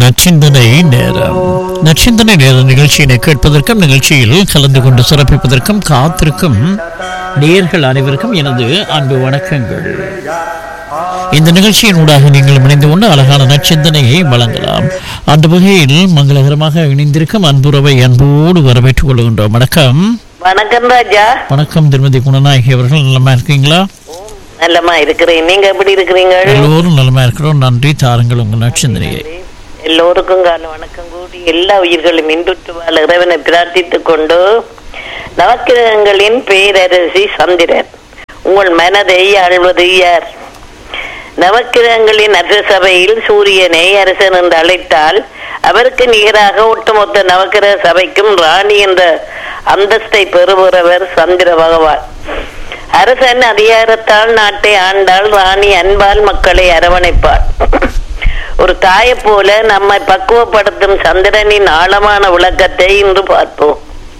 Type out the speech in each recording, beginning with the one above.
நச்சிந்தனை நேரம் நச்சிந்தனை நேர நிகழ்ச்சியினை கேட்பதற்கும் நிகழ்ச்சியில் கலந்து கொண்டு சிறப்பிப்பதற்கும் காத்திருக்கும் நேர்கள் அனைவருக்கும் எனது அன்பு வணக்கங்கள் இந்த நிகழ்ச்சியின் ஊடாக நீங்கள் இணைந்து கொண்டு அழகான நச்சிந்தனையை வழங்கலாம் அந்த வகையில் மங்களகரமாக இணைந்திருக்கும் அன்புறவை அன்போடு வரவேற்றுக் கொள்கின்றோம் வணக்கம் வணக்கம் ராஜா வணக்கம் திருமதி குணநாயகி அவர்கள் நலமா இருக்கீங்களா நல்லமா இருக்கிறேன் நீங்க எப்படி இருக்கிறீங்க எல்லோரும் நலமா இருக்கிறோம் நன்றி தாருங்கள் உங்கள் நச்சிந்தனையை எல்லோருக்கும் கால வணக்கம் கூடி எல்லா உயிர்களும் இன்புற்று வாழ இறைவனை பிரார்த்தித்துக் கொண்டு நவக்கிரகங்களின் பேரரசி சந்திரன் உங்கள் மனதை ஆழ்வது யார் நவக்கிரகங்களின் அரசபையில் சூரியனை அரசன் என்று அழைத்தால் அவருக்கு நிகராக ஒட்டுமொத்த நவக்கிரக சபைக்கும் ராணி என்ற அந்தஸ்தை பெறுபவர் சந்திர பகவான் அரசன் அதிகாரத்தால் நாட்டை ஆண்டால் ராணி அன்பால் மக்களை அரவணைப்பாள் ஒரு தாயை போல நம்மை பக்குவப்படுத்தும் சந்திரனின் ஆழமான விளக்கத்தை இன்று பார்ப்போம்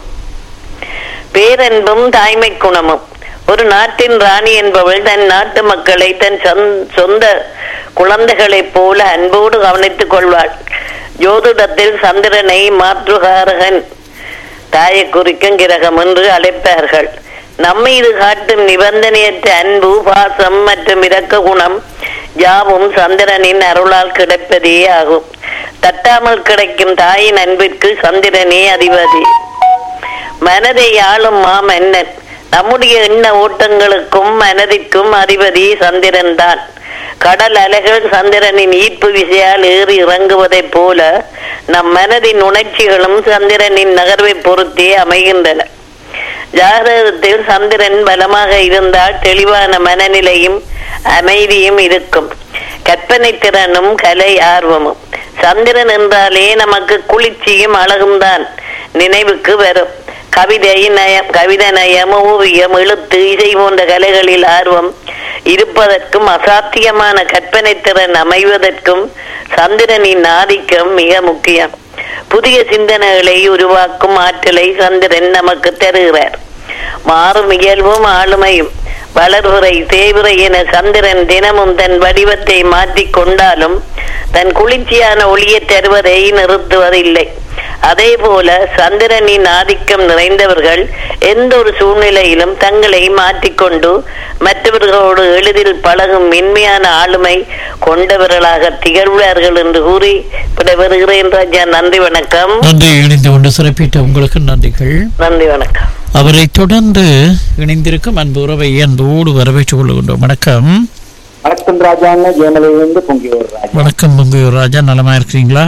பேரன்பும் தாய்மை குணமும் ஒரு நாட்டின் ராணி என்பவள் தன் நாட்டு மக்களை தன் சொந்த- சொந்த குழந்தைகளைப் போல அன்போடு கவனித்துக் கொள்வாள் ஜோதிடத்தில் சந்திரனை மாற்றுகாரகன் தாயை குறிக்கும் கிரகம் என்று அழைப்பார்கள் நம்மீது காட்டும் நிபந்தனையற்ற அன்பு பாசம் மற்றும் இரக்க குணம் யாவும் சந்திரனின் அருளால் கிடைப்பதே ஆகும் தட்டாமல் கிடைக்கும் தாயின் அன்பிற்கு சந்திரனே அதிபதி மனதை ஆளும் மாமன்னன் நம்முடைய எண்ண ஓட்டங்களுக்கும் மனதிற்கும் அதிபதி சந்திரன் தான் கடல் அலைகள் சந்திரனின் ஈர்ப்பு விசையால் ஏறி இறங்குவதைப் போல நம் மனதின் உணர்ச்சிகளும் சந்திரனின் நகர்வை பொறுத்தே அமைகின்றன ஜாதகத்தில் சந்திரன் பலமாக இருந்தால் தெளிவான மனநிலையும் அமைதியும் இருக்கும் கற்பனை திறனும் கலை ஆர்வமும் சந்திரன் என்றாலே நமக்கு குளிர்ச்சியும் அழகும் தான் நினைவுக்கு வரும் கவிதை நயம் கவிதை நயம் ஓவியம் எழுத்து இசை போன்ற கலைகளில் ஆர்வம் இருப்பதற்கும் அசாத்தியமான கற்பனை திறன் அமைவதற்கும் சந்திரனின் ஆதிக்கம் மிக முக்கியம் புதிய சிந்தனைகளை உருவாக்கும் ஆற்றலை சந்திரன் நமக்கு தருகிறார் மாறும் இயல்பும் ஆளுமையும் வளர்வுரை தேவுரை என சந்திரன் தினமும் தன் வடிவத்தை மாற்றிக் கொண்டாலும் தன் குளிர்ச்சியான ஒளியை தருவதை நிறுத்துவதில்லை அதே போல சந்திரனின் ஆதிக்கம் நிறைந்தவர்கள் எந்த ஒரு சூழ்நிலையிலும் தங்களை மாற்றிக்கொண்டு மற்றவர்களோடு எளிதில் பழகும் மென்மையான ஆளுமை கொண்டவர்களாக திகழ்வார்கள் என்று கூறி விடைபெறுகிறேன் ராஜா நன்றி வணக்கம் நன்றி இணைந்து கொண்டு சிறப்பித்த உங்களுக்கு நன்றிகள் நன்றி வணக்கம் அவரை தொடர்ந்து இணைந்திருக்கும் அன்பு உறவை அன்போடு வரவேற்றுக் கொள்கின்றோம் வணக்கம் வணக்கம் ராஜாங்க ஜெயமலையிலிருந்து பொங்கி வர்றாங்க வணக்கம் பொங்கு ராஜா நலமா இருக்கிறீங்களா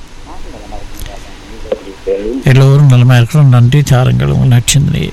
எல்லோரும் நலமா இருக்கிறோம் நன்றி தாருங்கள் உங்கள் நட்சத்திரையை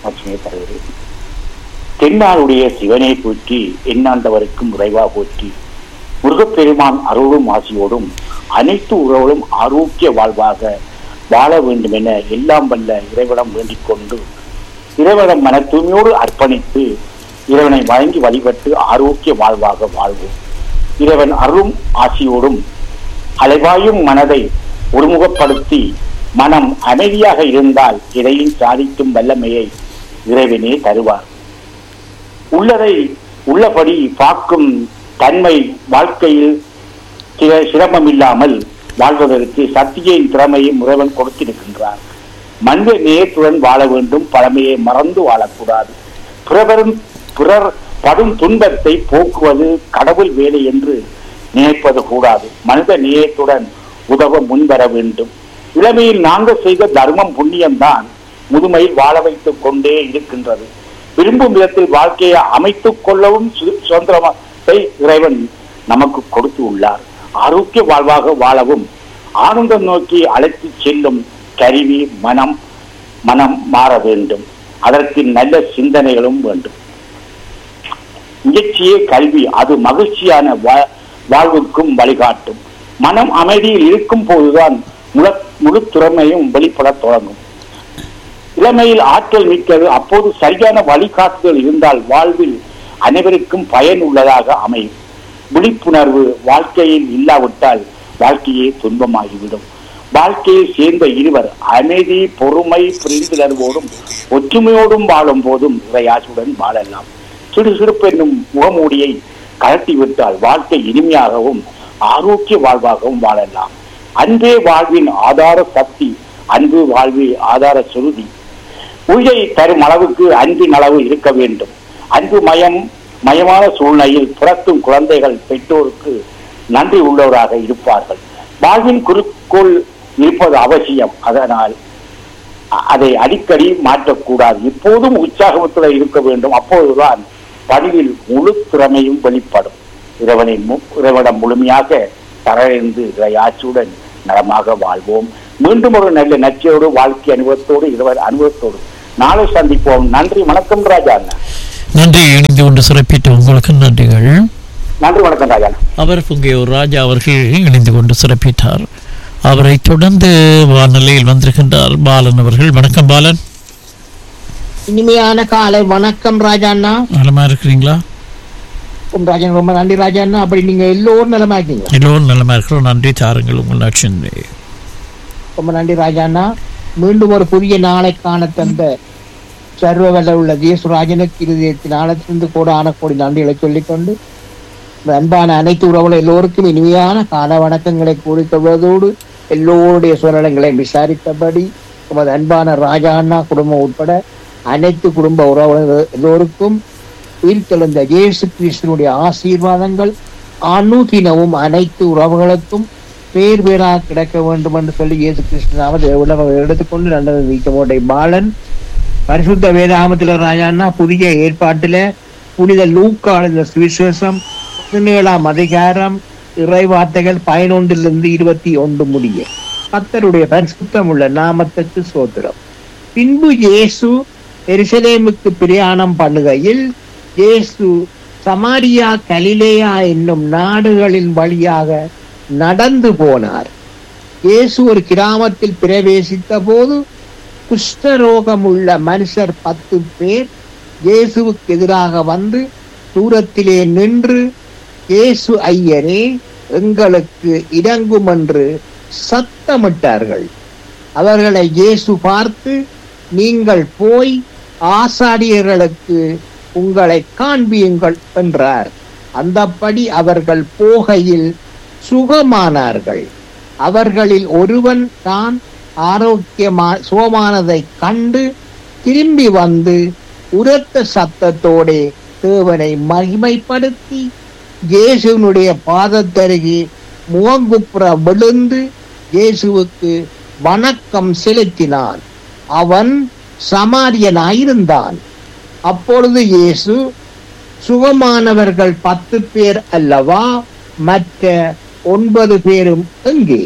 தென்னாளுடைய சிவனை போற்றி எண்ணாண்டவருக்கும் விரைவா போற்றி முருகப்பெருமான் அருளும் ஆசியோடும் அனைத்து உறவுகளும் ஆரோக்கிய வாழ்வாக வாழ வேண்டும் என எல்லாம் வல்ல இறைவனம் வேண்டிக் கொண்டு இறைவனம் மன தூய்மையோடு அர்ப்பணித்து இறைவனை வழங்கி வழிபட்டு ஆரோக்கிய வாழ்வாக வாழ்வோம் இறைவன் அருளும் ஆசியோடும் அலைவாயும் மனதை ஒருமுகப்படுத்தி மனம் அமைதியாக இருந்தால் எதையும் சாதிக்கும் வல்லமையை இறைவனே தருவார் உள்ளதை உள்ளபடி பார்க்கும் தன்மை வாழ்க்கையில் சில சிரமம் இல்லாமல் வாழ்வதற்கு சக்தியின் திறமையும் இறைவன் கொடுத்திருக்கின்றார் மனித நேயத்துடன் வாழ வேண்டும் பழமையை மறந்து வாழக்கூடாது பிறவரும் பிறர் படும் துன்பத்தை போக்குவது கடவுள் வேலை என்று நினைப்பது கூடாது மனித நேயத்துடன் உதவ முன்வர வேண்டும் இளமையில் நாங்கள் செய்த தர்மம் புண்ணியம்தான் முதுமையில் வாழ வைத்துக் கொண்டே இருக்கின்றது விரும்பும் விதத்தில் வாழ்க்கையை அமைத்துக் கொள்ளவும் சு- சுதந்திரத்தை இறைவன் நமக்கு கொடுத்து உள்ளார் ஆரோக்கிய வாழ்வாக வாழவும் ஆனந்தம் நோக்கி அழைத்து செல்லும் கருவி மனம் மனம் மாற வேண்டும் அதற்கு நல்ல சிந்தனைகளும் வேண்டும் முயற்சியே கல்வி அது மகிழ்ச்சியான வா- வாழ்வுக்கும் வழிகாட்டும் மனம் அமைதியில் இருக்கும் போதுதான் முழு முழு திறமையும் வெளிப்படத் தொடங்கும் இளமையில் ஆற்றல் மிக்கது அப்போது சரியான வழிகாட்டுதல் இருந்தால் வாழ்வில் அனைவருக்கும் பயன் உள்ளதாக அமையும் விழிப்புணர்வு வாழ்க்கையில் இல்லாவிட்டால் வாழ்க்கையே துன்பமாகிவிடும் வாழ்க்கையை சேர்ந்த இருவர் அமைதி பொறுமை புரிந்துணர்வோடும் ஒற்றுமையோடும் வாழும் போதும் இறையாசுடன் வாழலாம் சுறுசுறுப்பு என்னும் முகமூடியை கழட்டி விட்டால் வாழ்க்கை இனிமையாகவும் ஆரோக்கிய வாழ்வாகவும் வாழலாம் அன்பே வாழ்வின் ஆதார சக்தி அன்பு வாழ்வில் ஆதார சுருதி உயிரை தரும் அளவுக்கு அன்பின் அளவு இருக்க வேண்டும் அன்பு மயம் மயமான சூழ்நிலையில் பிறக்கும் குழந்தைகள் பெற்றோருக்கு நன்றி உள்ளவராக இருப்பார்கள் வாழ்வின் குறிக்கோள் இருப்பது அவசியம் அதனால் அ- அதை அடிக்கடி மாற்றக்கூடாது எப்போதும் உற்சாகத்தில் இருக்க வேண்டும் அப்போதுதான் பணியில் முழு திறமையும் வெளிப்படும் இறைவனை மு- இறைவனிடம் முழுமையாக தரறிந்து இறை ஆட்சியுடன் நலமாக வாழ்வோம் மீண்டும் ஒரு நல்ல நச்சையோடு வாழ்க்கை அனுபவத்தோடு இருவர் அனுபவத்தோடு நாளை சந்திப்போம் நன்றி வணக்கம் ராஜா அண்ணா நன்றி இணைந்து கொண்டு சிறப்பித்த உங்களுக்கு நன்றிகள் நன்றி வணக்கம் ராஜா அண்ணா அவர் பொங்கியோர் ராஜா அவர்கள் இணைந்து கொண்டு சிறப்பித்தார் அவரை தொடர்ந்து வானிலையில் வந்திருக்கின்றார் பாலன் அவர்கள் வணக்கம் பாலன் இனிமையான காலை வணக்கம் ராஜாண்ணா நலமா இருக்கிறீங்களா உம் ராஜன் ரொம்ப நன்றி ராஜாண்ணா அப்படி நீங்க எல்லோரும் நலமா இருக்கீங்க எல்லோரும் நலமா இருக்கிறோம் நன்றி தாருங்கள் உங்கள் நட்சத்திரே ரொம்ப நன்றி ராஜாண்ணா மீண்டும் ஒரு புதிய நாளை காண தந்த சர்வ வல்ல உள்ள ஜேசுராஜனுக்கு இருதயத்தின் ஆழத்திலிருந்து கூட ஆனக்கூடிய நன்றிகளை சொல்லிக்கொண்டு இந்த அன்பான அனைத்து உறவுகள் எல்லோருக்கும் இனிமையான கால வணக்கங்களை கூறிக்கொள்வதோடு எல்லோருடைய சூழலங்களையும் விசாரித்தபடி உமது அன்பான ராஜா அண்ணா குடும்பம் உட்பட அனைத்து குடும்ப உறவுகள் எல்லோருக்கும் உயிர்த்தெழுந்த இயேசு கிறிஸ்துனுடைய ஆசீர்வாதங்கள் அனுதினமும் அனைத்து உறவுகளுக்கும் பேர் பேராக கிடைக்க வேண்டும் என்று சொல்லி இயேசு கிறிஸ்துனாவது உலகம் எடுத்துக்கொண்டு நல்லது நீக்கமோட்டை பாலன் பரிசுத்த வேதாகமத்தில் ராஜான்னா புதிய ஏற்பாட்டில புனித லூக்கா இந்த சுவிசேஷம் பதினேழாம் அதிகாரம் இறைவார்த்தைகள் பதினொன்றிலிருந்து இருபத்தி ஒன்று முடிய கத்தருடைய பரிசுத்தம் உள்ள நாமத்துக்கு சோத்திரம் பின்பு இயேசு எருசலேமுக்கு பிரயாணம் பண்ணுகையில் இயேசு சமாரியா கலிலேயா என்னும் நாடுகளின் வழியாக நடந்து போனார் இயேசு ஒரு கிராமத்தில் பிரவேசித்த போது குஷ்டரோகம் உள்ள மனுஷர் பத்து பேர் இயேசுவுக்கு எதிராக வந்து தூரத்திலே நின்று இயேசு ஐயரே எங்களுக்கு இறங்கும் என்று சத்தமிட்டார்கள் அவர்களை இயேசு பார்த்து நீங்கள் போய் ஆசாரியர்களுக்கு உங்களை காண்பியுங்கள் என்றார் அந்தப்படி அவர்கள் போகையில் சுகமானார்கள் அவர்களில் ஒருவன் தான் ஆரோக்கியமா சுகமானதை கண்டு திரும்பி வந்து உரத்த சத்தத்தோடே தேவனை மகிமைப்படுத்தி இயேசுனுடைய பாதத்தருகே முகங்குப்புற விழுந்து இயேசுவுக்கு வணக்கம் செலுத்தினான் அவன் சமாரியனாயிருந்தான் அப்பொழுது இயேசு சுகமானவர்கள் பத்து பேர் அல்லவா மற்ற ஒன்பது பேரும் எங்கே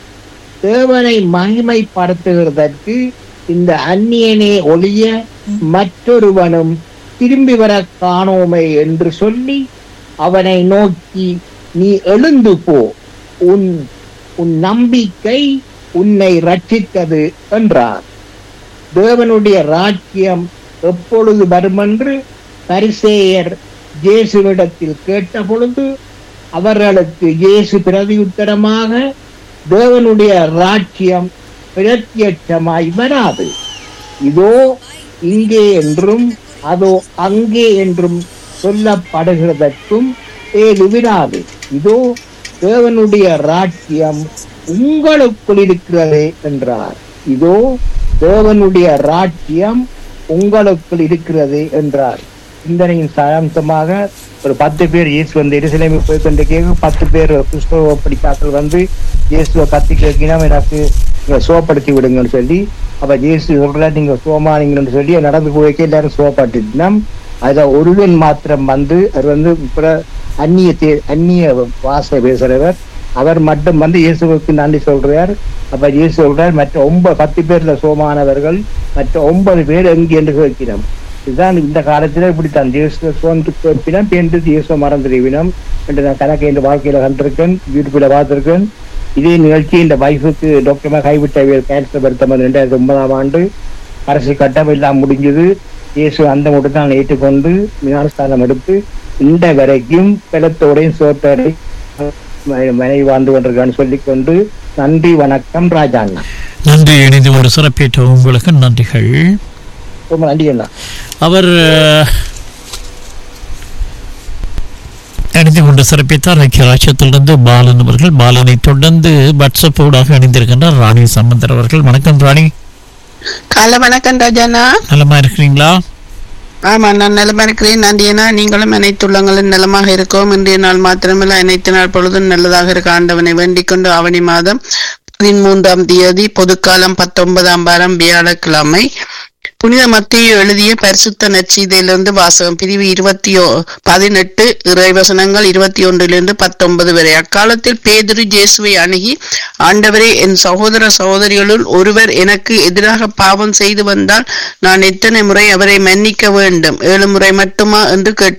தேவனை மகிமைப்படுத்துகிறதற்கு இந்த அந்நியனே ஒழிய மற்றொருவனும் திரும்பி வர காணோமே என்று சொல்லி அவனை நோக்கி நீ எழுந்து போ உன் உன் நம்பிக்கை உன்னை ரட்சித்தது என்றார் தேவனுடைய ராஜ்யம் எப்பொழுது வருமென்று பரிசேயர் இயேசுவிடத்தில் கேட்ட பொழுது அவர்களுக்கு இயேசு பிரதியுத்தரமாக தேவனுடைய ராஜ்யம் பிரத்யட்சமாய் வராது இதோ இங்கே என்றும் அதோ அங்கே என்றும் சொல்லப்படுகிறதற்கும் ஏது விடாது இதோ தேவனுடைய ராஜ்யம் உங்களுக்குள் இருக்கிறது என்றார் இதோ தேவனுடைய ராஜ்யம் உங்களுக்குள் இருக்கிறது என்றார் சிந்தனையின் சாராம்சமாக ஒரு பத்து பேர் இயேசு வந்து எருசலேமை போய் கொண்டு கேட்க பத்து பேர் கிறிஸ்தவ படிக்காக்கள் வந்து இயேசுவை கத்தி கேட்கினா எனக்கு நீங்க சுவப்படுத்தி விடுங்கன்னு சொல்லி அப்ப இயேசு சொல்ற நீங்க சுவமானீங்கன்னு சொல்லி நடந்து போய்க்க எல்லாரும் சுவப்பட்டுனோம் அதுல ஒருவன் மாத்திரம் வந்து அவர் வந்து இப்ப அந்நிய தே- அந்நிய வாசை பேசுறவர் அவர் மட்டும் வந்து இயேசுவுக்கு நன்றி சொல்றார் அப்ப இயேசு சொல்றார் மற்ற ஒன்பது பத்து பேர்ல சோமானவர்கள் மற்ற ஒன்பது பேர் எங்கே என்று கேட்கிறோம் இதுதான் இந்த காலத்துல இப்படித்தான் இயேசு சோன்று கேட்பினம் பேருந்து இயேசு மறந்துடுவினம் என்று நான் கணக்கு என்ற வாழ்க்கையில கண்டிருக்கேன் யூடியூப்ல பார்த்திருக்கேன் இதே நிகழ்ச்சி இந்த வைஃபுக்கு டாக்டர் கைவிட்ட கேன்சர் வருத்தம் ரெண்டாயிரத்தி ஒன்பதாம் ஆண்டு அரசு கட்டம் எல்லாம் முடிஞ்சது இயேசு அந்த மட்டும் தான் ஏற்றுக்கொண்டு ஞானஸ்தானம் எடுத்து இந்த வரைக்கும் பலத்தோடையும் சோத்தோடை மனைவி வாழ்ந்து கொண்டிருக்கான்னு சொல்லிக்கொண்டு நன்றி வணக்கம் ராஜாண்ணா நன்றி இணைந்து கொண்டு சிறப்பித்த உங்களுக்கு நன்றிகள் ரொம்ப நன்றி அண்ணா அவர் அஹ், இணைந்து கலந்து கொண்டு சிறப்பித்தார் ஐக்கிய ராஜ்யத்திலிருந்து பாலன் அவர்கள் பாலனை தொடர்ந்து வாட்ஸ்அப் ஊடாக இணைந்திருக்கின்றார் ராணி சம்பந்தர் அவர்கள் வணக்கம் ராணி காலை வணக்கம் ராஜாண்ணா நலமா இருக்கிறீங்களா ஆமா நான் நலமா இருக்கிறேன் நன்றியனா நீங்களும் அனைத்து உள்ளங்களும் நலமாக இருக்கோம் இன்றைய நாள் மாத்திரமல்ல அனைத்து நாள் பொழுதும் நல்லதாக இருக்க ஆண்டவனை வேண்டிக் கொண்டு ஆவணி மாதம் பதிமூன்றாம் தேதி பொதுக்காலம் பத்தொன்பதாம் வாரம் வியாழக்கிழமை புனித மத்திய எழுதிய பரிசுத்த நற்செய்தியிலிருந்து வாசகம் பிரிவு இருபத்தி ஓ- பதினெட்டு இறைவசனங்கள் இருபத்தி ஒன்றிலிருந்து பத்தொன்பது வரை அக்காலத்தில் பேதுரு இயேசுவை அணுகி ஆண்டவரே என் சகோதர சகோதரிகளுள் ஒருவர் எனக்கு எதிராக பாவம் செய்து வந்தால் நான் எத்தனை முறை அவரை மன்னிக்க வேண்டும் ஏழு முறை மட்டுமா என்று கேட்டார்